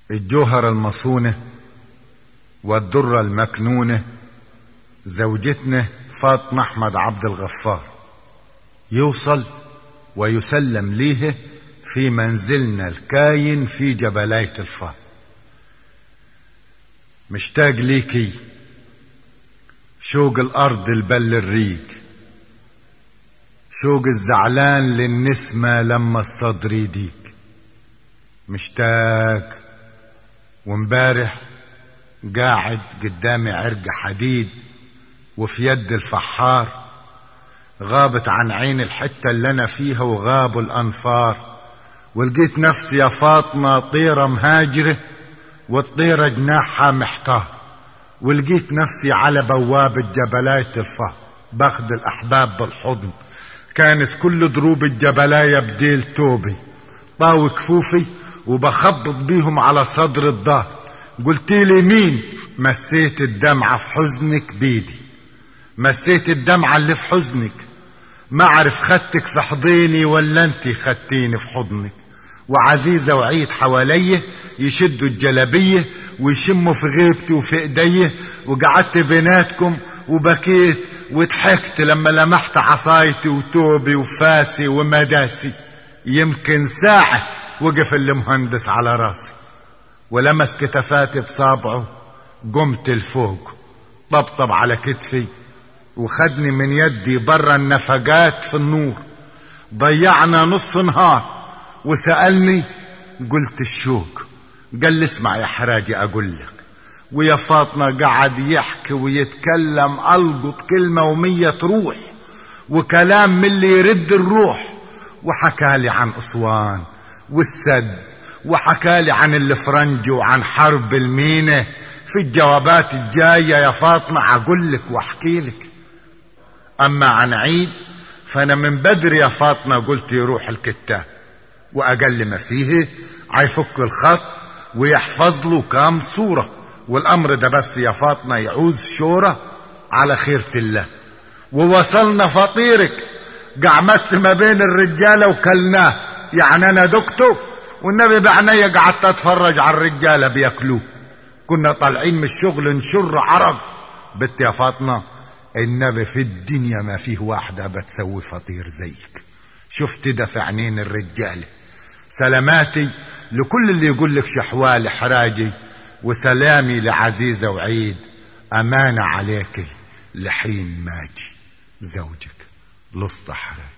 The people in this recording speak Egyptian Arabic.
الجوهرة المصونة والدرة المكنونة زوجتنا فاطمة أحمد عبد الغفار يوصل ويسلم ليه في منزلنا الكاين في جبلاية الفا مشتاق ليكي شوق الأرض البل الريق شوق الزعلان للنسمة لما الصدر يديك مشتاق ومبارح قاعد قدامي عرق حديد وفي يد الفحار غابت عن عين الحتة اللي أنا فيها وغابوا الأنفار ولقيت نفسي يا فاطمة طيرة مهاجرة والطيرة جناحها محتار ولقيت نفسي على بوابة جبلاية الفهد باخد الأحباب بالحضن كانت كل دروب الجبلاية بديل توبي طاوي كفوفي وبخبط بيهم على صدر الظهر قلت لي مين مسيت الدمعة في حزنك بيدي مسيت الدمعة اللي في حزنك ما اعرف خدتك في حضيني ولا انت خدتيني في حضنك وعزيزة وعيد حواليه يشدوا الجلبية ويشموا في غيبتي وفي ايديه وقعدت بيناتكم وبكيت وضحكت لما لمحت عصايتي وتوبي وفاسي ومداسي يمكن ساعة وقف المهندس على راسي ولمس كتفاتي بصابعه قمت لفوق طبطب على كتفي وخدني من يدي برا النفقات في النور ضيعنا نص نهار وسألني قلت الشوق قال لي اسمع يا حراجي اقول لك ويا فاطمة قعد يحكي ويتكلم ألقط كلمة ومية تروح وكلام من اللي يرد الروح وحكالي عن أسوان والسد وحكالي عن الفرنج وعن حرب المينة في الجوابات الجاية يا فاطمة أقول لك واحكي لك أما عن عيد فأنا من بدري يا فاطمة قلت يروح الكتاب وأقل ما فيه عيفك الخط ويحفظ له كام صورة والأمر ده بس يا فاطمة يعوز شورة على خيرة الله ووصلنا فطيرك قعمست ما بين الرجالة وكلناه يعني أنا دكتور والنبي بعناية قعدت أتفرج على الرجالة بياكلوه كنا طالعين من الشغل نشر عرق بنت يا فاطمة النبي في الدنيا ما فيه واحدة بتسوي فطير زيك شفت ده في عينين الرجالة سلاماتي لكل اللي يقول لك شحوال حراجي وسلامي لعزيزة وعيد أمانة عليك لحين ماجي زوجك لسطى حراجي